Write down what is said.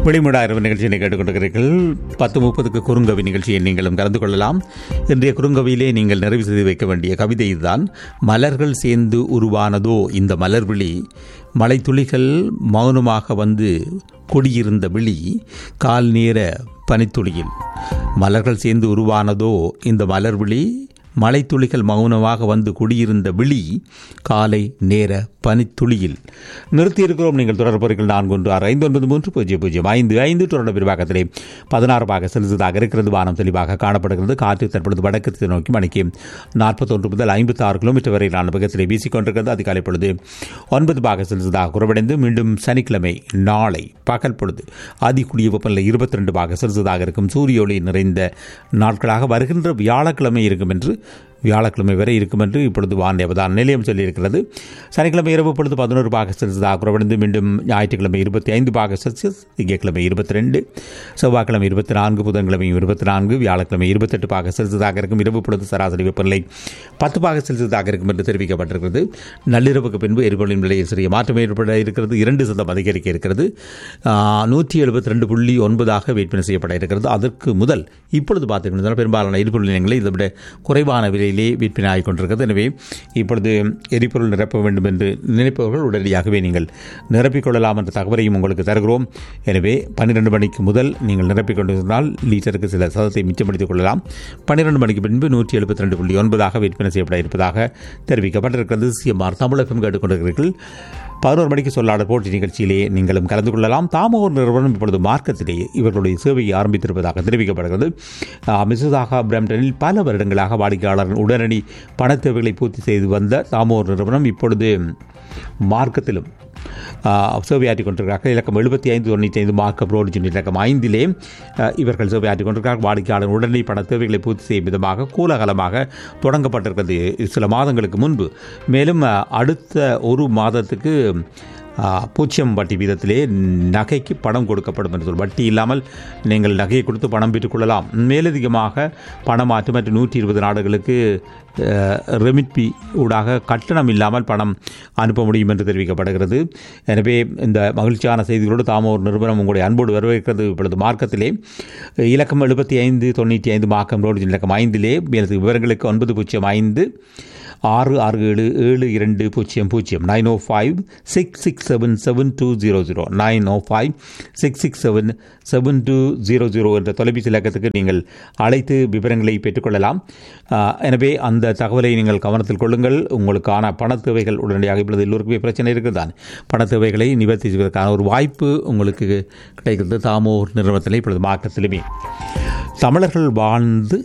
வெளிமுடா இரவு நிகழ்ச்சியை கேட்டுக்கொண்டிருக்கிறீர்கள் பத்து முப்பதுக்கு குறுங்கவி நிகழ்ச்சியை நீங்களும் கலந்து கொள்ளலாம் இன்றைய குறுங்கவியிலே நீங்கள் நிறைவு செய்து வைக்க வேண்டிய கவிதை இதுதான் மலர்கள் சேர்ந்து உருவானதோ இந்த மலர் விழி மலைத்துளிகள் மௌனமாக வந்து கொடியிருந்த விழி கால் நேர பனித்துளியில் மலர்கள் சேர்ந்து உருவானதோ இந்த மலர் விழி மலைத்துளிகள் மௌனமாக வந்து குடியிருந்த விழி காலை நேர பனித்துளியில் நிறுத்தியிருக்கிறோம் நீங்கள் தொடர்புகள் நான்கு ஒன்று ஆறு ஐந்து ஒன்பது மூன்று பூஜ்ஜியம் பூஜ்ஜியம் ஐந்து ஐந்து தொடர் விரிவாக்கத்திலே பதினாறு பாக செலுத்ததாக இருக்கிறது வானம் தெளிவாக காணப்படுகிறது காற்று தற்பொழுது வடக்கு திசை நோக்கி மணிக்கு நாற்பத்தொன்று முதல் ஐம்பத்தி ஆறு கிலோமீட்டர் வரையிலான வேகத்திலே வீசிக்கொண்டிருக்கிறது அதிகாலை பொழுது ஒன்பது பாக செலுத்ததாக குறைவடைந்து மீண்டும் சனிக்கிழமை நாளை பகல் பொழுது அதிகூடிய வெப்பநிலை இருபத்தி ரெண்டு பாக செலுத்ததாக இருக்கும் சூரிய ஒளி நிறைந்த நாட்களாக வருகின்ற வியாழக்கிழமை இருக்கும் என்று வியாழக்கிழமை வரை இருக்கும் என்று இப்பொழுது வானிலை அவதான நிலையம் சொல்லியிருக்கிறது சனிக்கிழமை இரவு பொழுது பதினோரு பாக செல்சியஸாக குறைவடைந்து மீண்டும் ஞாயிற்றுக்கிழமை இருபத்தி ஐந்து பாக செல்சியஸ் திங்கட்கிழமை இருபத்தி ரெண்டு செவ்வாய்க்கிழமை இருபத்தி நான்கு புதன்கிழமை இருபத்தி நான்கு வியாழக்கிழமை இருபத்தெட்டு பாக செல்சியஸாக இருக்கும் இரவு பொழுது சராசரி வெப்பநிலை பத்து பாக செல்சியஸாக இருக்கும் என்று தெரிவிக்கப்பட்டிருக்கிறது நள்ளிரவுக்கு பின்பு எரிபொருளின் விலையில் சிறிய மாற்றம் ஏற்பட இருக்கிறது இரண்டு சதம் அதிகரிக்க இருக்கிறது நூற்றி எழுபத்தி ரெண்டு புள்ளி ஒன்பதாக விற்பனை செய்யப்பட இருக்கிறது அதற்கு முதல் இப்பொழுது பார்த்தீங்கன்னா பெரும்பாலான எரிபொருள் நிலையங்களை இதை விட குறைவான விலையிலே விற்பனை ஆகிக் கொண்டிருக்கிறது எனவே இப்பொழுது எரிபொருள் நிரப்ப வேண்டும் என்று நினைப்பவர்கள் உடனடியாகவே நீங்கள் நிரப்பிக்கொள்ளலாம் என்ற தகவலையும் உங்களுக்கு தருகிறோம் எனவே பன்னிரெண்டு மணிக்கு முதல் நீங்கள் நிரப்பிக் கொண்டிருந்தால் லீட்டருக்கு சில சதத்தை மிச்சப்படுத்திக் கொள்ளலாம் பன்னிரெண்டு மணிக்கு பின்பு நூற்றி எழுபத்தி ரெண்டு புள்ளி ஒன்பதாக விற்பனை செய்யப்பட இருப்பதாக தெரிவிக்கப்பட்டிருக்கிறது சிஎம்ஆர் தமிழகம் கேட்டுக்கொண்டிருக்கிறீர்கள் பதினோரு மணிக்கு சொல்லாட போட்டி நிகழ்ச்சியிலே நீங்களும் கலந்து கொள்ளலாம் தாமோர் நிறுவனம் இப்பொழுது மார்க்கத்திலேயே இவர்களுடைய சேவையை ஆரம்பித்திருப்பதாக தெரிவிக்கப்படுகிறது மிசஸாக பிரம்டனில் பல வருடங்களாக வாடிக்கையாளர் உடனடி பண தேவைகளை பூர்த்தி செய்து வந்த தாமோர் நிறுவனம் இப்பொழுது மார்க்கத்திலும் சேவையாற்றிக் கொண்டிருக்கிறார்கள் இலக்கம் எழுபத்தி ஐந்து தொண்ணூற்றி ஐந்து மார்க்கம் ரோடு ஜூனியர் இலக்கம் ஐந்திலே இவர்கள் சேவையாற்றிக் கொண்டிருக்கிறார்கள் வாடிக்கையாளர் உடனடி பண தேவைகளை பூர்த்தி செய்யும் விதமாக கோலாகலமாக தொடங்கப்பட்டிருக்கிறது சில மாதங்களுக்கு முன்பு மேலும் அடுத்த ஒரு மாதத்துக்கு பூச்சியம் வட்டி வீதத்திலே நகைக்கு பணம் கொடுக்கப்படும் என்று சொல் வட்டி இல்லாமல் நீங்கள் நகையை கொடுத்து பணம் பெற்றுக்கொள்ளலாம் மேலதிகமாக பணமாற்று மற்றும் நூற்றி இருபது நாடுகளுக்கு ரெமிட்பி ஊடாக கட்டணம் இல்லாமல் பணம் அனுப்ப முடியும் என்று தெரிவிக்கப்படுகிறது எனவே இந்த மகிழ்ச்சியான செய்திகளோடு தாமோர் நிறுவனம் உங்களுடைய அன்போடு வரவேற்கிறது இப்பொழுது மார்க்கத்திலே இலக்கம் எழுபத்தி ஐந்து தொண்ணூற்றி ஐந்து மார்க்கம் ரோடு இலக்கம் ஐந்திலே மேலது விவரங்களுக்கு ஒன்பது பூஜ்ஜியம் ஐந்து ஆறு ஆறு ஏழு ஏழு இரண்டு பூஜ்ஜியம் பூஜ்ஜியம் nine O five six six seven seven two zero zero nine O five six six seven seven two zero zero என்ற தொலைபேசி இலக்கத்துக்கு நீங்கள் அழைத்து விவரங்களை பெற்றுக்கொள்ளலாம் எனவே அந்த தகவலை நீங்கள் கவனத்தில் கொள்ளுங்கள் உங்களுக்கான பண தேவைகள் உடனடியாக இப்பொழுது எல்லோருக்குமே பிரச்சனை இருக்குது தான் பண தேவைகளை நிவர்த்தி செய்வதற்கான ஒரு வாய்ப்பு உங்களுக்கு கிடைக்கிறது தாமோர் நிறுவனத்தில் இப்பொழுது மார்க்கத்திலுமே தமிழர்கள் வாழ்ந்து